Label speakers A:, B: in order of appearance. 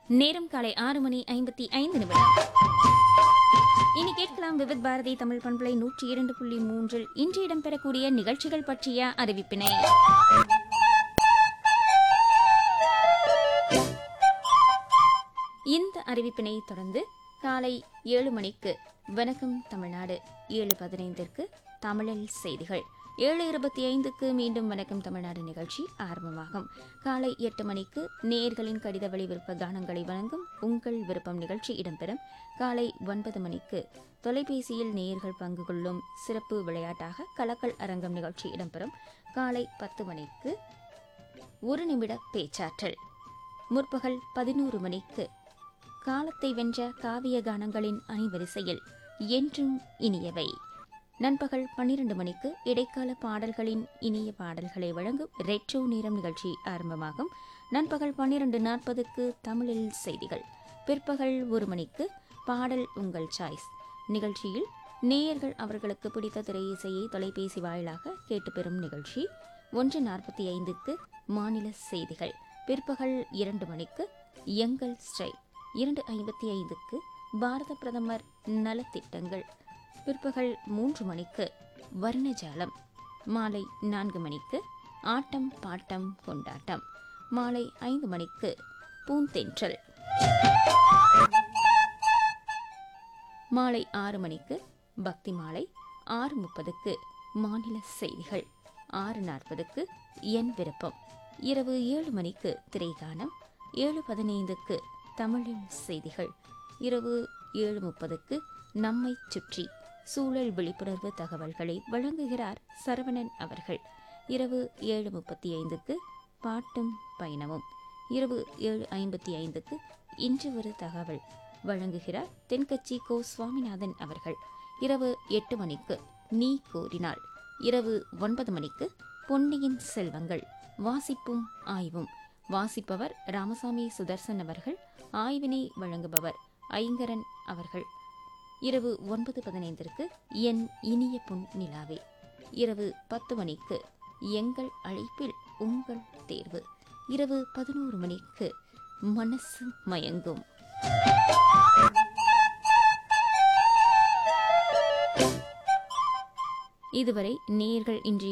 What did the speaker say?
A: நேரம் காலை ஆறு மணி ஐம்பத்தி ஐந்து நிமிடம் இனி கேட்கலாம் விவித் பாரதி தமிழ் பண்பலை நூற்றி இரண்டு புள்ளி மூன்றில் இன்று இடம்பெறக்கூடிய நிகழ்ச்சிகள் பற்றிய அறிவிப்பினை இந்த அறிவிப்பினை தொடர்ந்து காலை ஏழு மணிக்கு வணக்கம் தமிழ்நாடு ஏழு பதினைந்திற்கு தமிழில் செய்திகள் ஏழு இருபத்தி ஐந்துக்கு மீண்டும் வணக்கம் தமிழ்நாடு நிகழ்ச்சி ஆரம்பமாகும் காலை எட்டு மணிக்கு நேயர்களின் கடித வழி விருப்ப கானங்களை வழங்கும் உங்கள் விருப்பம் நிகழ்ச்சி இடம்பெறும் காலை ஒன்பது மணிக்கு தொலைபேசியில் நேயர்கள் பங்கு கொள்ளும் சிறப்பு விளையாட்டாக கலக்கல் அரங்கம் நிகழ்ச்சி இடம்பெறும் காலை பத்து மணிக்கு ஒரு நிமிட பேச்சாற்றல் முற்பகல் பதினோரு மணிக்கு காலத்தை வென்ற காவிய கானங்களின் அணிவரிசையில் என்றும் இனியவை நண்பகல் பன்னிரண்டு மணிக்கு இடைக்கால பாடல்களின் இனிய பாடல்களை வழங்கும் ரெட்ரோ நேரம் நிகழ்ச்சி ஆரம்பமாகும் நண்பகல் பன்னிரண்டு நாற்பதுக்கு தமிழில் செய்திகள் பிற்பகல் ஒரு மணிக்கு பாடல் உங்கள் சாய்ஸ் நிகழ்ச்சியில் நேயர்கள் அவர்களுக்கு பிடித்த திரை இசையை தொலைபேசி வாயிலாக கேட்டு பெறும் நிகழ்ச்சி ஒன்று நாற்பத்தி ஐந்துக்கு மாநில செய்திகள் பிற்பகல் இரண்டு மணிக்கு எங்கள் ஸ்டைல் இரண்டு ஐம்பத்தி ஐந்துக்கு பாரத பிரதமர் நலத்திட்டங்கள் பிற்பகல் மூன்று மணிக்கு வர்ணஜாலம் மாலை நான்கு மணிக்கு ஆட்டம் பாட்டம் கொண்டாட்டம் மாலை ஐந்து மணிக்கு பூந்தென்றல் மாலை ஆறு மணிக்கு பக்தி மாலை ஆறு முப்பதுக்கு மாநில செய்திகள் ஆறு நாற்பதுக்கு என் விருப்பம் இரவு ஏழு மணிக்கு திரைகானம் ஏழு பதினைந்துக்கு தமிழில் செய்திகள் இரவு ஏழு முப்பதுக்கு நம்மை சுற்றி சூழல் விழிப்புணர்வு தகவல்களை வழங்குகிறார் சரவணன் அவர்கள் இரவு ஏழு முப்பத்தி ஐந்துக்கு பாட்டும் பயணமும் இரவு ஏழு ஐம்பத்தி ஐந்துக்கு இன்று ஒரு தகவல் வழங்குகிறார் தென்கட்சி கோ சுவாமிநாதன் அவர்கள் இரவு எட்டு மணிக்கு நீ கோரினாள் இரவு ஒன்பது மணிக்கு பொன்னியின் செல்வங்கள் வாசிப்பும் ஆய்வும் வாசிப்பவர் ராமசாமி சுதர்சன் அவர்கள் ஆய்வினை வழங்குபவர் ஐங்கரன் அவர்கள் இரவு ஒன்பது பதினைந்திற்கு என் இனிய பொன் நிலாவே இரவு பத்து மணிக்கு எங்கள் அழைப்பில் உங்கள் தேர்வு இரவு பதினோரு மணிக்கு மனசு மயங்கும் இதுவரை நேர்கள் இன்று